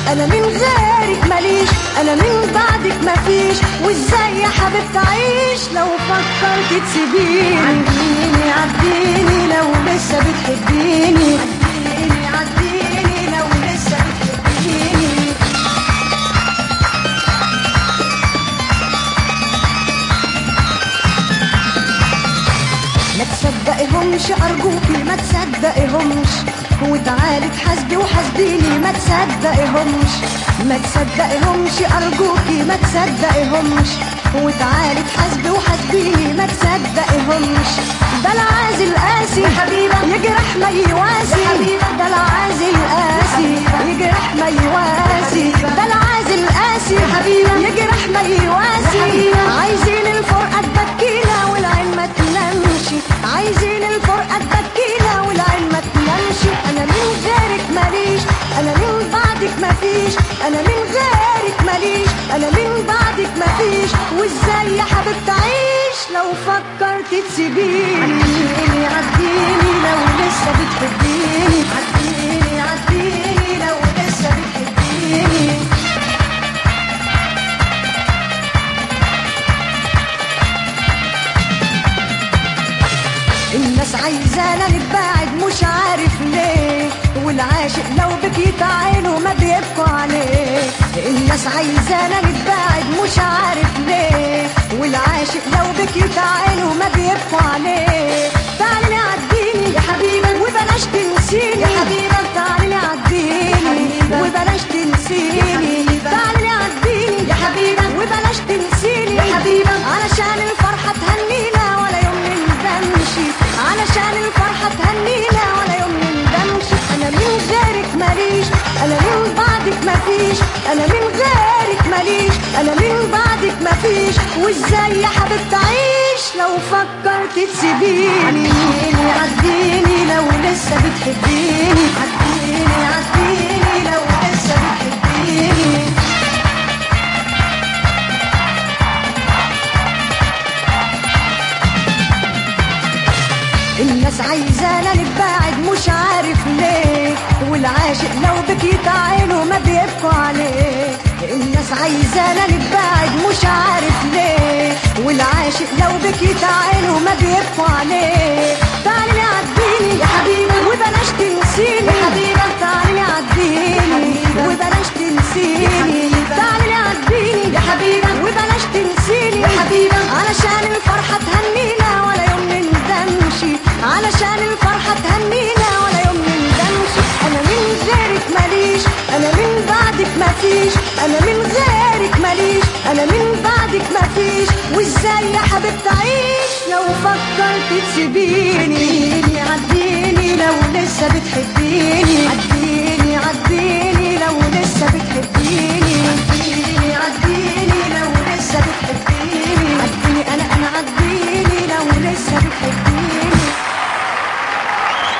انا من غيرك ماليش انا من بعدك مفيش وازاي يا حبيبتي اعيش لو فكرت تسيبيني عديني عديني لو لسه بتحبيني عديني عديني لو لسه بتحبيني ما تصدقيهمش ارجوكي ما تصدقيهمش وتعالي تحاسبي وحاسبيني ما تصدقيهمش ما تصدقيهمش ارجوكي ما تصدقيهمش وتعالي تحاسبي وحاسبيني ما تصدقيهمش ده العازل قاسي يا حبيبة. يجرح ما يواسي يا حبيبة. ده العازل قاسي يجرح ما يواسي ده العازل قاسي يا حبيبة. يجرح ما يواسي يا حبيبة. عايزين الفرقة تبكينا والعين ما تنامش عايزين الفرقة تبكينا والعين ما تنامش انا من غيرك ماليش انا من بعدك مفيش انا من غيرك ماليش انا من بعدك مفيش وازاي يا حبيبتي اعيش لو فكرت تسيبيني عديني لو لسه بتحبيني عديني عديني لو لسه بتحبيني الناس عايزانا نتباعد مش عارف ليه والعاشق لو بكيت عينه ما بيبكوا عليه الناس عايزانا نتباعد مش عارف ليه والعاشق لو بكيت عينه ما بيبكوا عليه تعالي عديني يا حبيبة. وبلاش تنسيني يا حبيبة. تعالي عديني حبيبة. وبلاش تنسيني يا حبيبة. تعالي عديني يا حبيبة. وبلاش تنسيني يا حبيبة. علشان الفرحة تهنينا ولا يوم نندمش علشان الفرحة تهنينا ولا يوم نندمش أنا من غيرك ماليش أنا من بعدك مفيش أنا من غيرك ماليش أنا من بعدك مفيش وإزاي يا حبيبتي أعيش لو فكرت تسيبيني عديني عديني لو لسه بتحبيني عديني عديني لو لسه بتحبيني الناس عايزانا نتباعد مش عارف ليه والعاشق لو بكيت عينه ما بيبكوا عليه الناس عايزانا نتباعد مش عارف ليه والعاشق لو بكيت عينه ما بيبكوا عليه تعالي عديني يا حبيبة. وبلاش تنسيني يا حبيبة. تعالي عديني حبيبة. وبلاش يا تنسيني حبيبة. تعالي عديني يا حبيبة. وبلاش تنسيني يا حبيبة. علشان الفرحة تهنينا ولا يوم نندمش علشان الفرحة تهنينا ولا يوم نندمش أنا من غيرك ماليش أنا من بعدك مفيش أنا من غيرك ماليش أنا من بعدك مفيش وإزاي يا حبيبتي أعيش لو فكرت تسيبيني عديني لو لسه بتحبيني عديني عديني لو لسه بتحبيني عديني عديني لو لسه بتحبيني عديني انا انا عديني لو لسه بتحبيني